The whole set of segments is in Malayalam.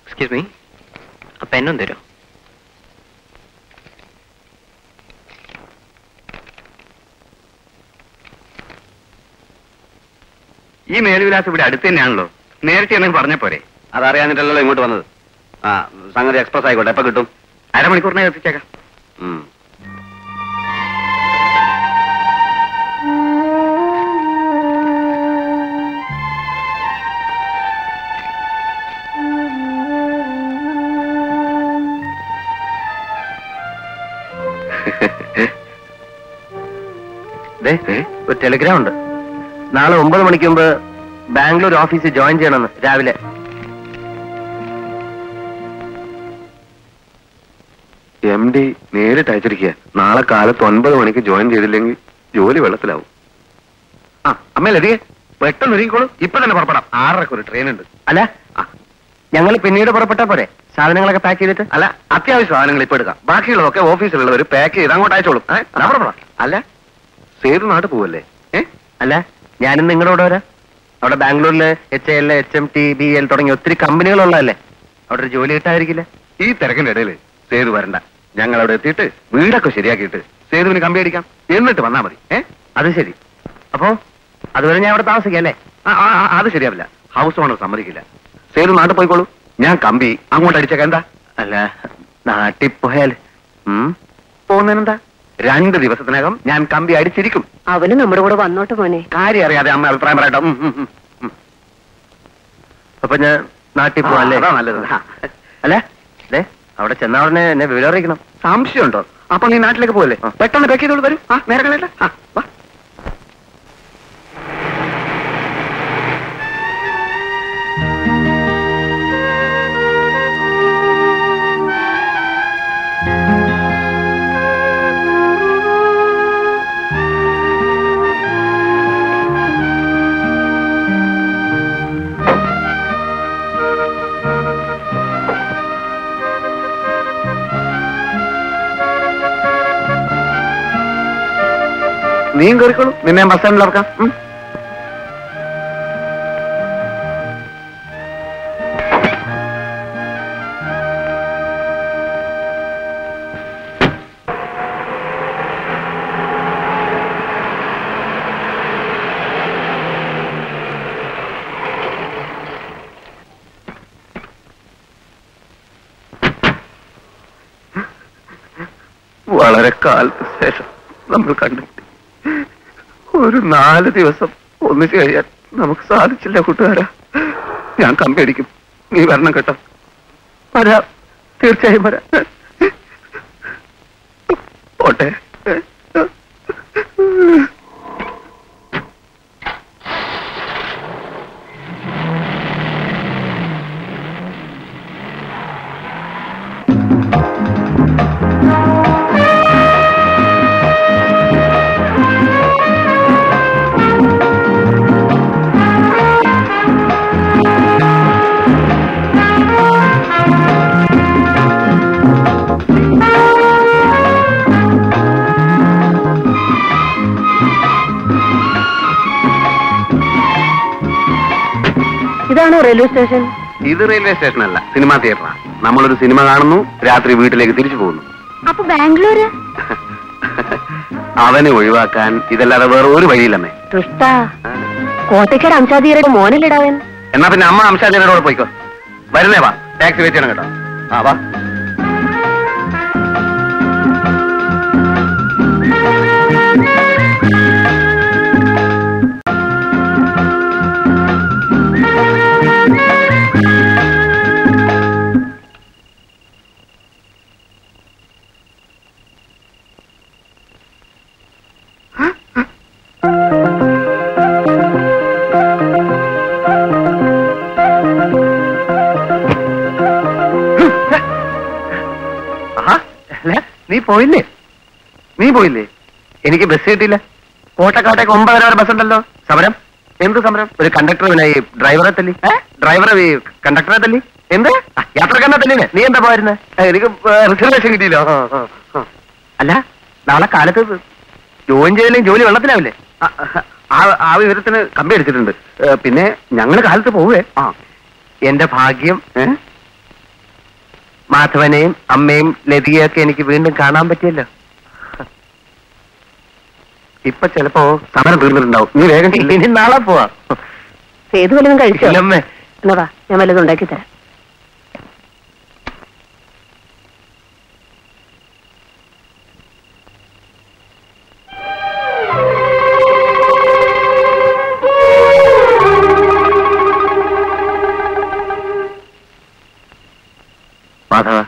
എക്സ്ക്യൂസ് മീ ആ പെന്നും തരും ഈ മേൽവിലാസം ഇവിടെ അടുത്ത് തന്നെയാണല്ലോ നേരത്തെ എന്തെങ്കിലും പറഞ്ഞ പോരെ അതറിയാഞ്ഞിട്ടല്ലോ ഇങ്ങോട്ട് വന്നത് ആ സംഗതി എക്സ്പ്രസ് ആയിക്കോട്ടെ എപ്പോ കിട്ടും അരമണിക്കൂറിനകം എത്തിച്ചേക്കാം ഉം. ദേ, ഒരു ടെലിഗ്രാം ഉണ്ട് നാളെ ഒമ്പത് മണിക്ക് മുമ്പ് ബാംഗ്ലൂർ ഓഫീസിൽ ജോയിൻ ചെയ്യണമെന്ന് രാവിലെ എം ഡി നേരിട്ട് അയച്ചിരിക്കുക നാളെ കാലത്ത് ഒൻപത് മണിക്ക് ജോയിൻ ചെയ്തില്ലെങ്കിൽ ജോലി വെള്ളത്തിലാവും ആ അമ്മയിലെതിയെ പെട്ടെന്ന് ഒരുങ്ങിക്കോളൂ ഇപ്പൊ തന്നെ പുറപ്പെടാം ആറരക്ക് ഒരു ട്രെയിൻ ഉണ്ട് അല്ല ഞങ്ങൾ പിന്നീട് പുറപ്പെട്ടാ പോരെ സാധനങ്ങളൊക്കെ പാക്ക് ചെയ്തിട്ട് അല്ല അത്യാവശ്യ സാധനങ്ങൾ ഇപ്പൊ എടുക്കാം ബാക്കിയുള്ളതൊക്കെ ഓഫീസിലുള്ളവർ പാക്ക് ചെയ്ത് അങ്ങോട്ട് അയച്ചോളും ഏ? എന്നാ പുറപ്പെടാം അല്ല സേതു നാട്ടിൽ പോവല്ലേ ഏ? അല്ല ഞാനും നിങ്ങളുടെ കൂടെ വരാം അവിടെ ബാംഗ്ലൂരില് H L H M T B L തുടങ്ങിയ ഒത്തിരി കമ്പനികളുള്ളതല്ലേ അവിടെ ഒരു ജോലി കിട്ടാതിരിക്കില്ല ഈ തിരക്കിന്റെ ഇടയിൽ സേതു വരണ്ട ഞങ്ങൾ അവിടെ എത്തിയിട്ട് വീടൊക്കെ ശരിയാക്കിയിട്ട് സേതുവിന് കമ്പി അടിക്കാം എന്നിട്ട് വന്നാ മതി ഏ അത് ശരി അപ്പോ അതുവരെ ഞാൻ അവിടെ താമസിക്കാം അല്ലേ ആ, ആ, ആ, അത് ശരിയാവില്ല ഹൗസ് ഓണർ സമ്മതിക്കില്ല സേതു നാട്ടിൽ പോയിക്കോളൂ ഞാൻ കമ്പി അങ്ങോട്ട് അടിച്ചേക്കാം എന്താ അല്ല നാട്ടിൽ പോയാൽ ഉം, പോകുന്നതിനെന്താ രണ്ട് ദിവസത്തിനകം ഞാൻ കമ്പി അടിച്ചിരിക്കും അവന് നമ്മുടെ കൂടെ വന്നോട്ട് മോനെ കാര്യം അറിയാതെ അമ്മ അഭിപ്രായം പറയട്ടോ ഉം, ഉം, ഉം, ഉം. അപ്പൊ ഞാൻ നാട്ടിൽ പോവാം അല്ലേ അതാ നല്ലത് ആ. അല്ല ദേ അവിടെ ചെന്ന ഉടനെ എന്നെ വിവരം അറിയിക്കണം സംശയമുണ്ടോ അപ്പൊ നീ നാട്ടിലേക്ക് പോകല്ലേ ആ. പെട്ടെന്ന് പാക്ക് ചെയ്തോളൂ വരും ആ നേരെ കളയണ്ട ആ വാ നീയും കയറിക്കോളൂ നിന്നെ ബസ് സ്റ്റാൻഡിൽ ഇറക്കാം ഉം. വളരെ കാലത്തിന് ശേഷം നമ്മൾ കണ്ടിട്ട് ഒരു നാല് ദിവസം ഒന്നിച്ചു കഴിയാൻ നമുക്ക് സാധിച്ചില്ല കൂട്ടുകാരാ ഞാൻ കമ്പടിക്കും നീ വരണം കേട്ടോ വരാം തീർച്ചയായും വരാം പോട്ടെ ഇതാണോ റെയിൽവേ സ്റ്റേഷൻ ഇത് റെയിൽവേ സ്റ്റേഷൻ അല്ല സിനിമാ തിയേറ്ററാണ് നമ്മളൊരു സിനിമ കാണുന്നു രാത്രി വീട്ടിലേക്ക് തിരിച്ചു പോകുന്നു അപ്പൊ ബാംഗ്ലൂര് അവനെ ഒഴിവാക്കാൻ ഇതല്ലാതെ വേറെ ഒരു വഴിയില്ലമ്മേ ദുഷ്ട കോട്ടയ്ക്കര അംശാദീരുടെ മോനല്ലിടാവൻ എന്നാ പിന്നെ അമ്മ അംശാജനോട് പോയിക്കോ വരുന്നേ വാ ടാക്സി വെച്ച് ചെയ്യണം കേട്ടോ ആ വാ ആഹാ, അല്ല, നീ പോയില്ലേ നീ പോയില്ലേ എനിക്ക് ബസ് കിട്ടിയില്ല കോട്ടക്കാട്ടേക്ക് ഒമ്പതര വരെ ബസ് ഉണ്ടല്ലോ സമരം എന്ത് സമരം ഒരു കണ്ടക്ടർ പിന്നെ ഈ ഡ്രൈവറെ തല്ലി ഡ്രൈവറെ ഈ കണ്ടക്ടറെ തല്ലി എന്ത് ആ, യാത്രക്കാരനെ തല്ലിനെ നീ എന്താ പോയിരുന്നെ ആ, എനിക്ക് റിസർവേഷൻ കിട്ടിയില്ലോ ആ, ആ, ആ. അല്ല നാളെ കാലത്ത് ജോയിൻ ചെയ്തില്ലെങ്കിൽ ജോലി വെള്ളത്തിലാവില്ലേ ആ, ആ ആ വിവരത്തിന് കമ്പി അടിച്ചിട്ടുണ്ട് ഏ, പിന്നെ ഞങ്ങൾ കാലത്ത് പോവേ ആ എന്റെ ഭാഗ്യം ഏ? മാധവനെയും അമ്മയും ലതികയൊക്കെ എനിക്ക് വീണ്ടും കാണാൻ പറ്റിയല്ലോ ഇപ്പൊ ചിലപ്പോ സമരം തീർന്നിട്ടുണ്ടാവും നീ വേഗം ചെല്ല്. ഇനി നാളെ പോവാ സേതു വല്ലതും കഴിച്ചോ ഇല്ലമ്മേ എന്നാ വാ ഞാൻ വല്ലതും ഉണ്ടാക്കി തരാം മാധവ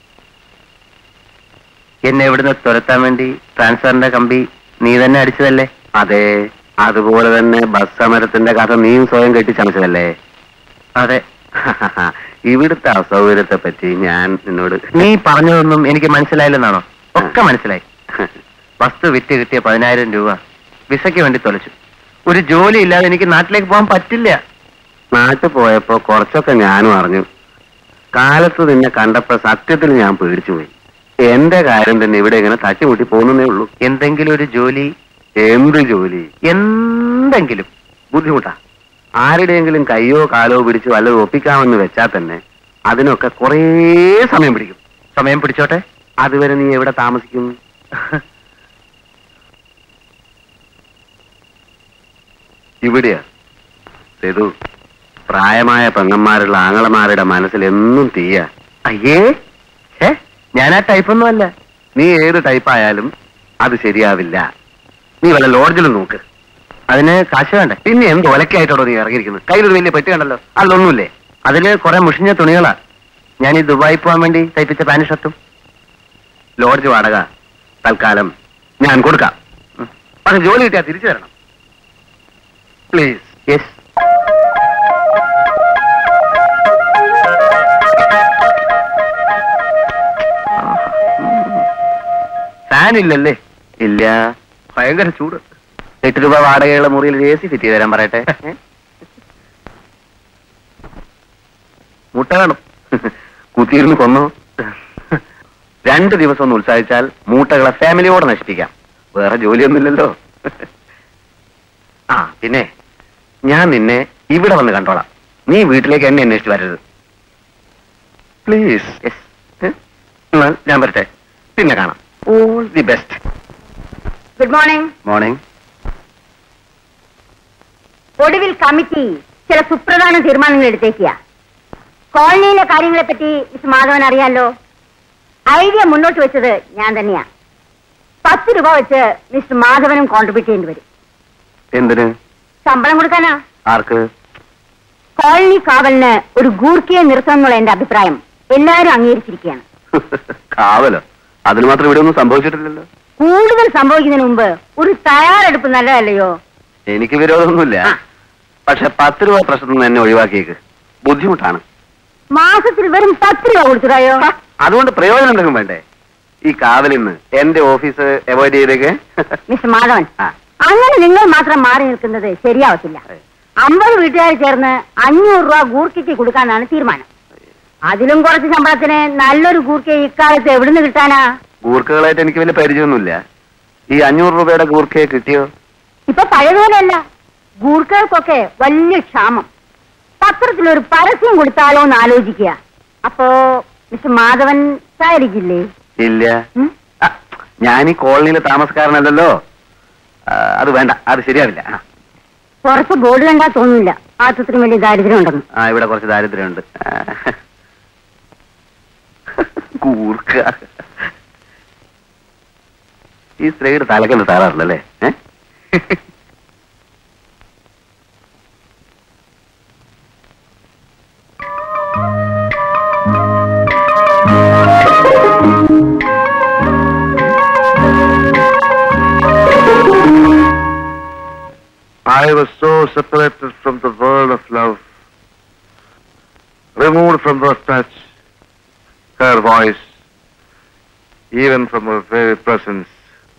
എന്നെ ഇവിടുന്ന് തുരത്താൻ വേണ്ടി ട്രാൻസ്ഫറിന്റെ കമ്പി നീ തന്നെ അടിച്ചതല്ലേ അതെ അതുപോലെ തന്നെ ബസ് സമരത്തിന്റെ കഥ നീയും സ്വയം കെട്ടിച്ചമച്ചതല്ലേ അതെ ഇവിടുത്തെ അസൗകര്യത്തെ പറ്റി ഞാൻ നിന്നോട് നീ പറഞ്ഞതൊന്നും എനിക്ക് മനസ്സിലായില്ലെന്നാണോ ഒക്കെ മനസ്സിലായി വസ്തു വിറ്റ് കിട്ടിയ പതിനായിരം രൂപ വിസയ്ക്ക് വേണ്ടി തൊലച്ചു ഒരു ജോലി ഇല്ലാതെ എനിക്ക് നാട്ടിലേക്ക് പോകാൻ പറ്റില്ല നാട്ടിൽ പോയപ്പോ കുറച്ചൊക്കെ ഞാനും അറിഞ്ഞു കാലത്ത് നിന്നെ കണ്ടപ്പോ സത്യത്തിൽ ഞാൻ പേടിച്ചു പോയി എന്റെ കാര്യം തന്നെ ഇവിടെ ഇങ്ങനെ തട്ടിമുട്ടി പോകുന്നേ ഉള്ളൂ എന്തെങ്കിലും ഒരു ജോലി എന്ത് ജോലി എന്തെങ്കിലും ബുദ്ധിമുട്ടാ ആരുടെയെങ്കിലും കയ്യോ കാലോ പിടിച്ച് വല്ലതും ഒപ്പിക്കാമെന്ന് വെച്ചാൽ തന്നെ അതിനൊക്കെ കുറേ സമയം പിടിക്കും സമയം പിടിച്ചോട്ടെ അതുവരെ നീ എവിടെ താമസിക്കും ഇവിടെയാ സേതു പ്രായമായ പെങ്ങന്മാരുള്ള ആങ്ങളമാരുടെ മനസ്സിൽ എന്നും തീയ അയ്യേ ഏ ഞാൻ ആ ടൈപ്പൊന്നും അല്ല നീ ഏത് ടൈപ്പായാലും അത് ശരിയാവില്ല നീ വല്ല ലോഡ്ജിലും നോക്ക് അതിന് കാശ് വേണ്ടേ പിന്നെ എന്ത് ഒലക്കായിട്ടോ നീ ഇറങ്ങിയിരിക്കുന്നത് കയ്യിലൊരു വലിയ പെട്ടി കണ്ടല്ലോ അതിലൊന്നുമില്ലേ അതില് കുറെ മുഷിഞ്ഞ തുണികളാ ഞാൻ ഈ ദുബായി പോകാൻ വേണ്ടി തയ്പ്പിച്ച പാന്റ് ഷർട്ടും ലോഡ്ജ് വാടക തൽക്കാലം ഞാൻ കൊടുക്കാം ഉം. പക്ഷെ ജോലി കിട്ടിയാൽ തിരിച്ചു തരണം പ്ലീസ് യെസ് ഫാൻ ഇല്ലല്ലേ ഇല്ല ഭയങ്കര ചൂട് എട്ട് രൂപ വാടകയുള്ള മുറിയിൽ എ സി ഫിറ്റ് ചെയ്ത് തരാൻ പറയട്ടെ മുട്ട വേണം കുത്തിയിരുന്ന് കൊന്നോ രണ്ട് ദിവസം ഒന്ന് ഉത്സാഹിച്ചാൽ മൂട്ടകളെ ഫാമിലിയോടെ നശിപ്പിക്കാം വേറെ ജോലിയൊന്നുമില്ലല്ലോ ആ പിന്നെ ഞാൻ നിന്നെ ഇവിടെ വന്ന് കണ്ടോളാം നീ വീട്ടിലേക്ക് എന്നെ അന്വേഷിച്ച് വരരുത് പ്ലീസ് യെസ് എന്നാൽ ഞാൻ വരട്ടെ പിന്നെ കാണാം all the best good morning morning ഒടുവിൽ കമ്മിറ്റി ചില സുപ്രധാന തീരുമാനങ്ങൾ എടുത്തേക്കുക കോളനിയിലെ കാര്യങ്ങളെ പറ്റി മിസ് മാധവൻ അറിയാലോ ഐഡിയ മുന്നോട്ട് വെച്ചത് ഞാൻ തന്നെയാ പത്ത് രൂപ വെച്ച് മിസ്റ്റർ മാധവനും കോൺട്രിബ്യൂട്ട് ചെയ്യേണ്ടി വരും എന്തിന് ശമ്പളം കൊടുക്കാനാ ആർക്ക് കോളനി കാവലിന് ഒരു ഗൂർക്കിയെ നിർത്തണം എന്നുള്ള എന്റെ അഭിപ്രായം എല്ലാവരും അംഗീകരിച്ചിരിക്കുകയാണ് കാവലോ അതിന് മാത്രം ഇവിടെ ഒന്നും സംഭവിച്ചിട്ടില്ലല്ലോ കൂടുതൽ സംഭവിക്കുന്നതിന് മുമ്പ് ഒരു തയ്യാറെടുപ്പ് നല്ലതല്ലയോ എനിക്ക് വിരോധമൊന്നുമില്ല ആ. പക്ഷെ പത്ത് രൂപ പ്രശ്നത്തിൽ നിന്ന് എന്നെ ഒഴിവാക്കിയേക്ക് ബുദ്ധിമുട്ടാണ് മാസത്തിൽ വെറും പത്ത് രൂപ കൊടുത്തുടായോ ഹ, അതുകൊണ്ട് പ്രയോജനം എന്തെങ്കിലും വേണ്ടേ ഈ കാവലിൽ നിന്ന് എന്റെ ഓഫീസ് അവോയ്ഡ് ചെയ്തേക്ക് മിസ്റ്റർ മാധവൻ ആ. അങ്ങനെ നിങ്ങൾ മാത്രം മാറി നിൽക്കുന്നത് ശരിയാവത്തില്ല അതെ. അമ്പത് വീട്ടുകാർ ചേർന്ന് അഞ്ഞൂറ് രൂപ ഗൂർക്കയ്ക്ക് കൊടുക്കാനാണ് തീരുമാനം അതിലും കുറച്ച് ശമ്പളത്തിന് നല്ലൊരു ഗൂർക്ക ഇക്കാലത്ത് എവിടുന്ന് കിട്ടാനാ ഗൂർക്കകളായിട്ട് എനിക്ക് വലിയ പരിചയമൊന്നുമില്ല ഈ അഞ്ഞൂറ് രൂപയുടെ ഗൂർക്കയെ കിട്ടിയോ ഇപ്പൊ പഴയതുപോലെയല്ല ഗൂർക്കകൾക്കൊക്കെ വലിയ ക്ഷാമം പത്രത്തിലൊരു പരസ്യം കൊടുത്താലോ എന്ന് ആലോചിക്കുക അപ്പോ മിസ്റ്റർ മാധവൻ സഹകരിക്കില്ലേ ഇല്ല ഉം? ആ, ഞാൻ ഈ കോളനിയിലെ താമസക്കാരനല്ലല്ലോ ആ, അത് വേണ്ട അത് ശരിയാവില്ല ആ. പുറത്ത് ബോർഡ് കണ്ടാ തോന്നില്ല ആത്രത്തിന് വലിയ ദാരിദ്ര്യം ഉണ്ടെന്ന് ആ ഇവിടെ കുറച്ച് ദാരിദ്ര്യമുണ്ട് ആ. കൂർക്ക ഈ സ്ത്രീയുടെ തലക്കല് താറാറില്ലല്ലേ ഏ? I was so separated from the world of love, removed from her touch, her voice, even from her very presence.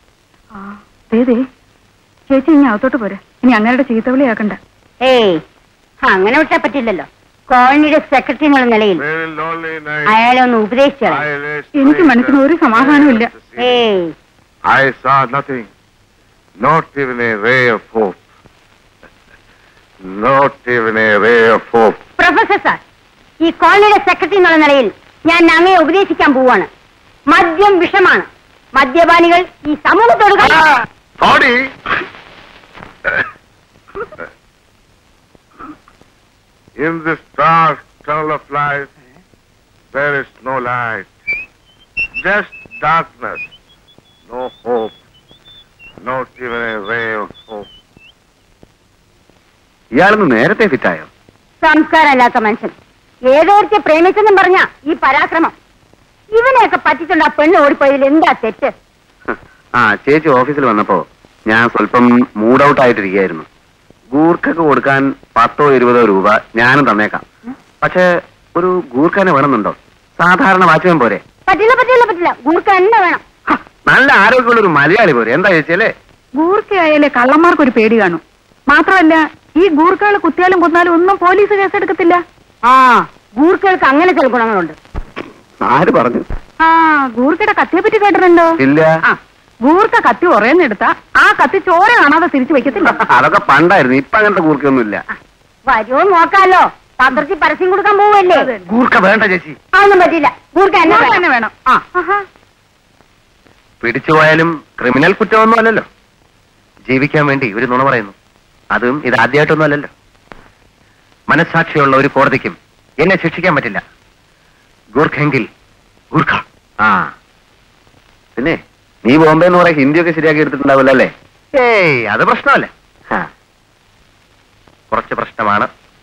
ചേച്ചി ഇനി അകത്തോട്ട് പോരെ ഇനി അങ്ങനെ ചീത്തവിളിയാക്കണ്ട ഏയ് അങ്ങനെ വിട്ടാ പറ്റില്ലല്ലോ കോളനിയുടെ സെക്രട്ടറി എന്നുള്ള നിലയിൽ Very lonely night. അയാളെ ഒന്ന് ഉപദേശിച്ചോളാം I lay എനിക്ക് straight മനസ്സിന് ഒരു സമാധാനവുമില്ല. to see. ഏയ് I saw nothing, not even a ray of hope. Not even a ray of hope. Professor sir ഈ കോളനിയുടെ സെക്രട്ടറി എന്നുള്ള നിലയിൽ ഞാൻ അങ്ങയെ ഉപദേശിക്കാൻ പോവാണ് മദ്യം വിഷമാണ് മദ്യപാനികൾ ഈ സമൂഹത്തോട് കളി- Sorry. In this dark tunnel of life, there is no light. Just darkness. No hope. Not even a ray of hope. ഇയാളൊന്ന് നേരത്തെ ഫിറ്റായോ സംസ്കാരമല്ലാത്ത മനുഷ്യൻ ഏതോർക്കെ പ്രേമിച്ചെന്നും പറഞ്ഞ ഈ പരാക്രമം ഇവനെയൊക്കെ പറ്റിച്ചുണ്ട് ആ പെണ്ണ് ഓടിപ്പോയതിൽ എന്താ തെറ്റ് ആ ചേച്ചി ഓഫീസിൽ വന്നപ്പോ ഞാൻ സ്വല്പം മൂഡ് ഔട്ട് ആയിട്ടിരിക്കുകയായിരുന്നു ഗൂർക്കൊക്കെ കൊടുക്കാൻ പത്തോ ഇരുപതോ രൂപ ഞാനും തന്നേക്കാം പക്ഷേ ഒരു ഗൂർഖാനെ വേണമെന്നുണ്ടോ സാധാരണ വാച്ച്മാൻ പോരെ പറ്റില്ല പറ്റില്ല പറ്റില്ല ഗൂർക്ക തന്നെ വേണം ഹ, നല്ല ആരോഗ്യമുള്ള ഒരു മലയാളി പോരെ എന്താ ചേച്ചിയല്ലേ ഗൂർക്കയായാലേ കള്ളന്മാർക്കൊരു പേടി കാണും മാത്രമല്ല ഈ ഗൂർക്കകൾ കുത്തിയാലും കൊന്നാലും ഒന്നും പോലീസ് കേസെടുക്കത്തില്ല ആ ഗൂർക്കകൾക്ക് അങ്ങനെ ചില ഗുണങ്ങളുണ്ട് ആര് പറഞ്ഞു ആ ഗൂർക്കയുടെ കത്തിയെ പറ്റി കേട്ടിട്ടുണ്ടോ ഇല്ല ആ ഗൂർക്ക കത്തി ഉറയെന്നെടുത്ത ആ കത്തി ചോര കാണാതെ തിരിച്ചു വെക്കത്തില്ല അതൊക്കെ പണ്ടായിരുന്നു ഇപ്പൊ അങ്ങനത്തെ ഗൂർക്കൊന്നും ഇല്ല വരുമോ നോക്കാലോ പത്രത്തിൽ പരസ്യം കൊടുക്കാൻ പോവല്ലേ ഗൂർക്ക വേണ്ട ചേച്ചി അതൊന്നും പറ്റില്ല ഗൂർക്ക എന്നെ ഗൂർക്ക വേണം. തന്നെ വേണം ആ ആഹാ. പിടിച്ചുപോയാലും ക്രിമിനൽ കുറ്റമൊന്നും അല്ലല്ലോ ജീവിക്കാൻ വേണ്ടി ഒരു നുണ പറയുന്നു അതും ഇത് ആദ്യമായിട്ടൊന്നും അല്ലല്ലോ മനസ്സാക്ഷിയുള്ള ഒരു കോടതിക്കും എന്നെ ശിക്ഷിക്കാൻ പറ്റില്ല ഗൂർഖെങ്കിൽ ഗൂർഖ ആ പിന്നെ നീ ബോംബെ എന്ന് പറയാൻ ഹിന്ദിയൊക്കെ ശരിയാക്കി എടുത്തിട്ടുണ്ടാവില്ല അല്ലേ ഏയ് അത് പ്രശ്നമല്ല ആ. കുറച്ച് പ്രശ്നമാണ്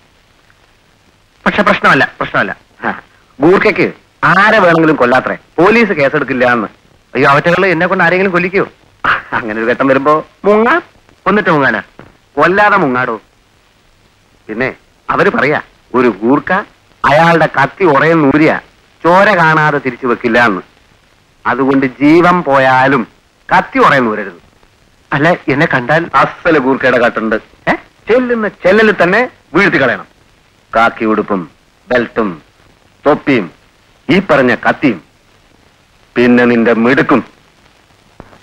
പക്ഷെ പ്രശ്നമല്ല പ്രശ്നമല്ല ആ. ഗൂർഖയ്ക്ക് ആരെ വേണമെങ്കിലും കൊല്ലാത്രേ പോലീസ് കേസെടുക്കില്ല എന്ന് അയ്യോ അവറ്റകളിൽ എന്നെ കൊണ്ട് ആരെങ്കിലും കൊല്ലിക്കോ അങ്ങനെ ഒരു ഘട്ടം വരുമ്പോ മുങ്ങാം കൊന്നിട്ട് മുങ്ങാനാ കൊല്ലാതെ മുങ്ങാടോ പിന്നെ അവര് പറയാ ഒരു ഗൂർക്ക അയാളുടെ കത്തി ഉറയെ നൂരിയ ചോര കാണാതെ തിരിച്ചു വെക്കില്ല എന്ന് അതുകൊണ്ട് ജീവൻ പോയാലും കത്തി ഉറയെ നൂരരുത് അല്ല എന്നെ കണ്ടാൽ അസല് ഗൂർക്കയുടെ കട്ടുണ്ട് ഏ ചെല്ലുന്ന ചെല്ലലിൽ തന്നെ വീഴ്ത്തി കളയണം കാക്കി ഉടുപ്പും ബെൽറ്റും തൊപ്പിയും ഈ പറഞ്ഞ കത്തിയും പിന്നെ നിന്റെ മിടുക്കും